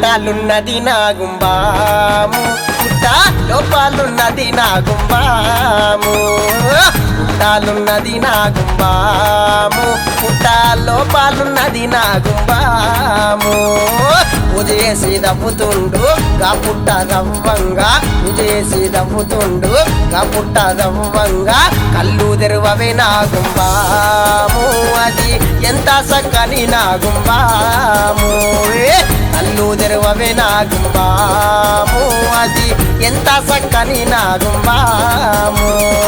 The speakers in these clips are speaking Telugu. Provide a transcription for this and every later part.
పుట్టాలున్నది నా గుంబాము పుట్ట లోపాలున్నది నా గుంబాము పుట్టాలున్నది నా గుంబాము పుట్ట లోపాలున్నది నా గుంబాము ఉజేసి దవ్వుతుండు గా పుట్ట దవ్వంగా ఉజేసి దవ్వుతుండు గా పుట్ట దవ్వంగా కళ్ళు తెరువవే నా గుంబాము అది ఎంత సక్కని నా గుంబాము ఏ కళ్ళు తెరువవే నా గుంబాము అది ఎంత సక్కని నా గుంబాము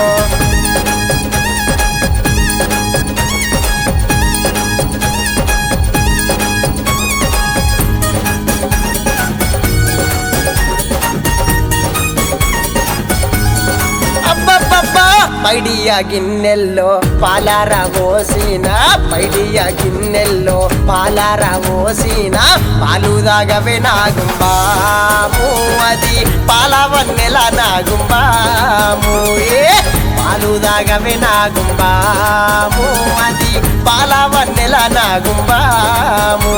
అబ్బబ్బబ్బా పైడియ గిన్నెల్లో పాలార పోసిన పైడియ గిన్నెల్లో పాలార పోసిన పాలు దాగవే నాగుంబాము అది పాలవన్నెల నాగుంబాము ఏ పాలు దాగవే నాగుంబాము అది పాలవన్నెల నాగుంబాము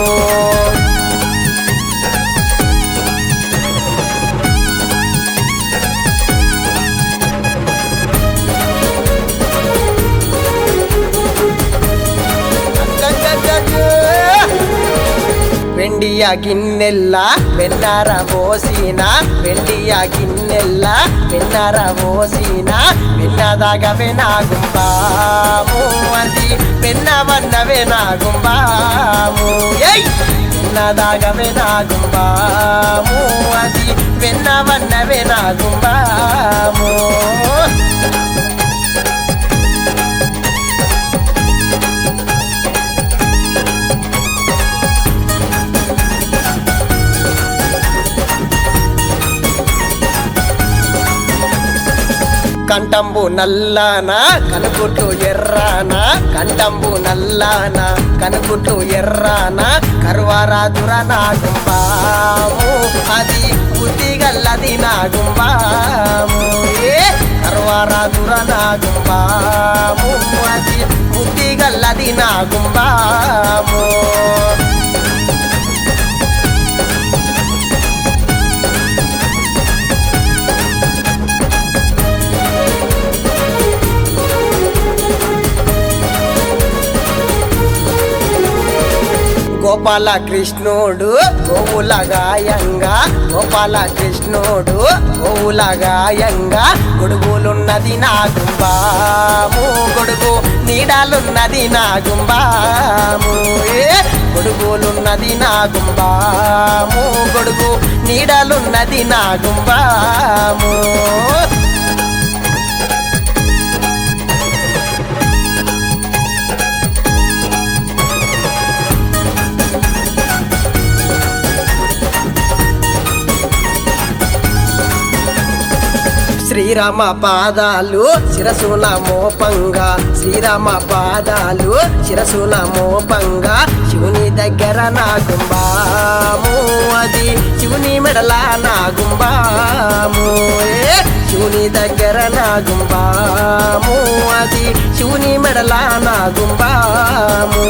వెండియ గిన్నెల్ల వెన్నార పోసిన వెండియ వెన్నెల్ల వెన్నర పోసిన వెన్నదాగవే నాగుంబాము అది వెన్నవన్నవే నాగుంబాము ఏయ్ వెన్నదాగవే నాగుంబాము అది వెన్నవన్నవే నాగుంబాము కంటంబు నల్లాన కనుగుట్లు ఎర్రాన కంటంబు నల్లాన కనుగుట్లు ఎర్రాన కరువారాదుర నాగుంబాము అది బుద్ధిగల్లది నాగుంబాము ఏ కరువారాదుర నాగుంబాము అది బుద్ధిగల్లది నాగుంబాము గోపాల కృష్ణుడు గోవుల గాయంగా గోపాల కృష్ణుడు గోవుల గాయంగా గొడుగులున్నది నా గుంబాము గొడుగు నీడాలున్నది నా గుంబాము ఏ గొడుగులున్నది నా గుంబాము గొడుగు నీడాలున్నది నా గుంబాము శ్రీరామ పాదాలు శిరసున మోపంగా శ్రీరామ పాదాలు శిరసున మోపంగా శివుని దగ్గర నాగుంబాము అది శివుని మెడల నాగుంబాము ఏ శివుని దగ్గర నాగుంబాము అది శివుని మెడల నాగుంబాము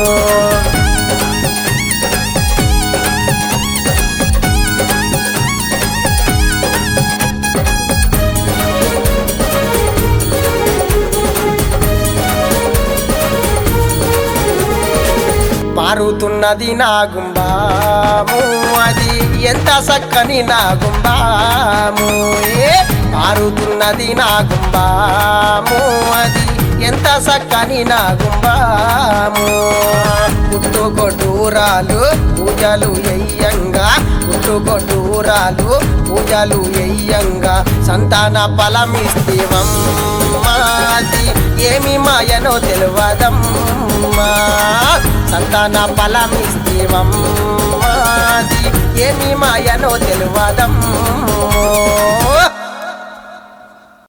పారుతున్నది నా గుంబాము అది ఎంత చక్కని నా గుంబాము ఏ పారుతున్నది నా గుంబాము అది ఎంత చక్కని నా గుంబాము పుట్టుకొట్టూరాలు పూజలు ఎయ్యంగా పుట్టుకొట్టూరాలు పూజలు ఎయ్యంగా సంతాన ఫలమిస్తేవమ్మా అది ఏమి మాయనో తెలియదమ్మా సంతాన ఫలమిస్తేవమ్మా అది ఏమి మాయనో తెలియదమ్మో